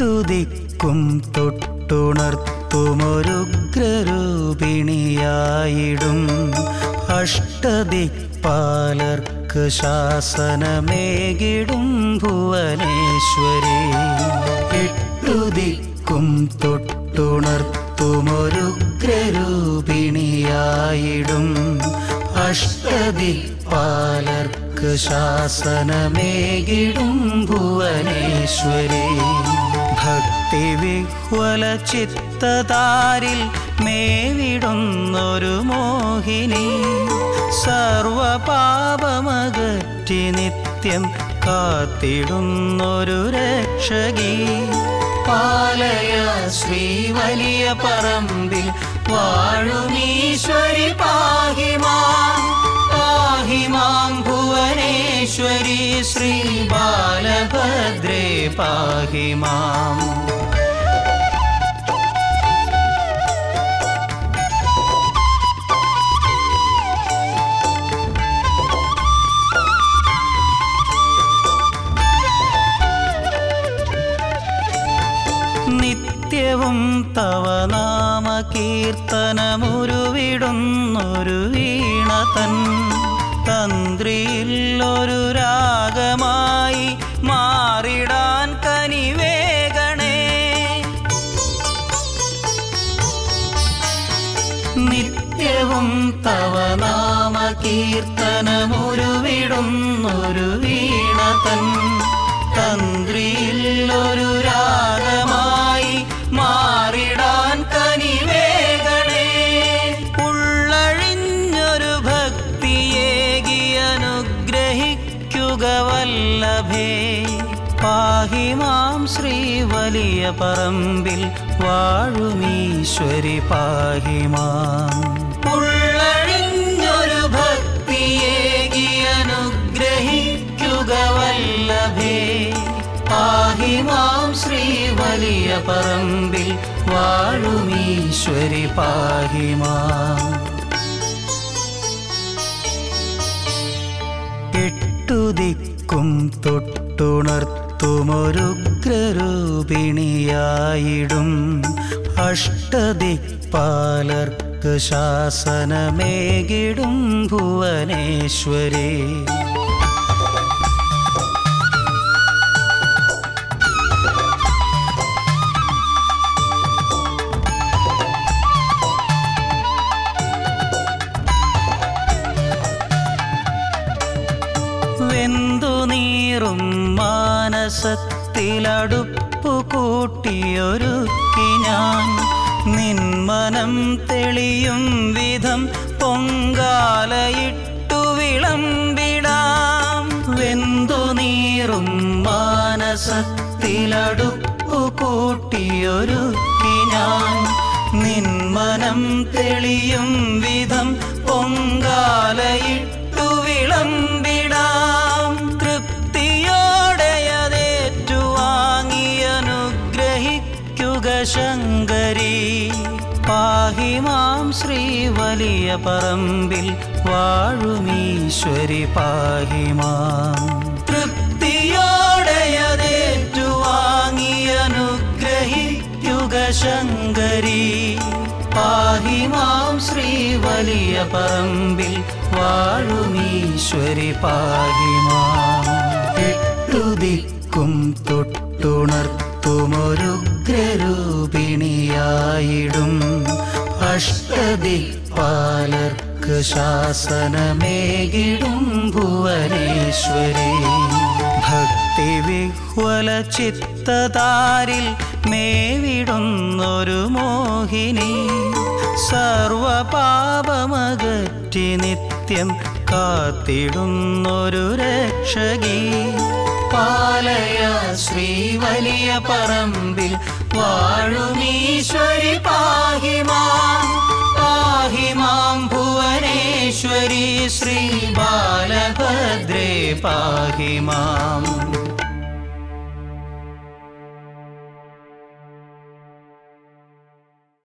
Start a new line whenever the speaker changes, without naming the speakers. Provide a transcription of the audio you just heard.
എട്ടു ദിക്കും തൊട്ടുണർത്തുമൊരുഗ്രരൂപിണിയായിടും അഷ്ടദിക്പാലർക്ക് ശാസനമേകിടും ഭുവനേശ്വരി എട്ടു ദിക്കും തൊട്ടുണർത്തുമൊരുഗ്രരൂപിണിയായിടും അഷ്ടദിക്പാലർക്ക് ശാസനമേകിടും ഭുവനേശ്വരി ഭക്തി വിഹ്വല ചിത്തതാരിൽ മേവിടുന്നൊരു മോഹിനി സർവപാപമകറ്റി നിത്യം കാത്തിടുന്നൊരു രക്ഷകി പാലയ ശ്രീ വലിയ പറമ്പിൽ വാഴുമീശ്വരി പാഹിമാം പാഹിമാം ഭുവനേശ്വരി ശ്രീ ബാലഭദ്രേ പാഹിമാം നിത്യവും തവ നാമ കീർത്തനമുരുവിടുന്നൊരു വീണ തൻ തന്ത്രിയിൽ ഒരു രാഗമായി മാറിടാൻ കനിവേഗണേ നിത്യവും തവ നാമ കീർത്തനമുരുവിടുന്നൊരു വീണ തൻ തന്ത്രിയിൽ ഒരു രാഗമായി മാറിടാൻ കനിവേഗണേ ഉള്ളഴിഞ്ഞൊരു ഭക്തിയേകി അനുഗ്രഹിക്കുക വല്ലഭേ പാഹിമാം ശ്രീ വലിയ പറമ്പിൽ വാഴുമീശ്വരി പാഹിമാം ഉള്ളഴിഞ്ഞൊരു ഭക്തിയേകി അനുഗ്രഹിക്കുക വല്ലഭേ പാഹിമാം ശ്രീ വലിയ പറമ്പിൽ വാഴുമീശ്വരി പാഹിമാം എട്ടു ദിക്കും തൊട്ടുണർത്തുമൊരുഗ്രരൂപിണിയായിടും അഷ്ടദിക്പാലർക്ക് ശാസനമേകിടും ഭുവനേശ്വരി വെന്തു നീറും മാനസത്തിലടുപ്പു കൂട്ടിയൊരുക്കി ഞാൻ നിന്മനം തെളിയും വിധം പൊങ്കാലയിട്ടു വിളമ്പിടാം വെന്തു നീറും മാനസത്തിലടുപ്പു കൂട്ടിയൊരുക്കി ഞാൻ നിന്മനം തെളിയും വിധം പൊങ്കാലയിട്ടു വിളമ്പിടാം തൃപ്തിയോടെ അതേറ്റു വാങ്ങി അനുഗ്രഹിക്കുക ശങ്കരി പാഹിമാം ശ്രീ വലിയ പറമ്പിൽ വാഴുമീശ്വരി പാഹിമാം തൃപ്തിയോടെ അതേറ്റു വാങ്ങി അനുഗ്രഹിക്കുക ശങ്കരി പാഹിമാം ശ്രീ വലിയ പറമ്പിൽ വാഴുമീശ്വരി പാഹിമാം എട്ടു ദിക്കും തൊട്ടുണർത്തുമൊരുഗ്രരൂപിണിയായിടും അഷ്ടദിക്പാലർക്ക് ശാസനമേകിടും ഭുവനേശ്വരി ഭക്തി വിഹ്വല ചിത്തതാരിൽ മേവിടുന്നൊരു മോഹിനി സർവപാപമകറ്റി നിത്യം കാത്തിടുന്നൊരു രക്ഷകി പാലയ ശ്രീ വലിയ പറമ്പിൽ വാഴുമീശ്വരി പാഹിമാം പാഹിമാം ഭുവനേശ്വരി ശ്രീ ബാലഭദ്രേ പാഹിമാം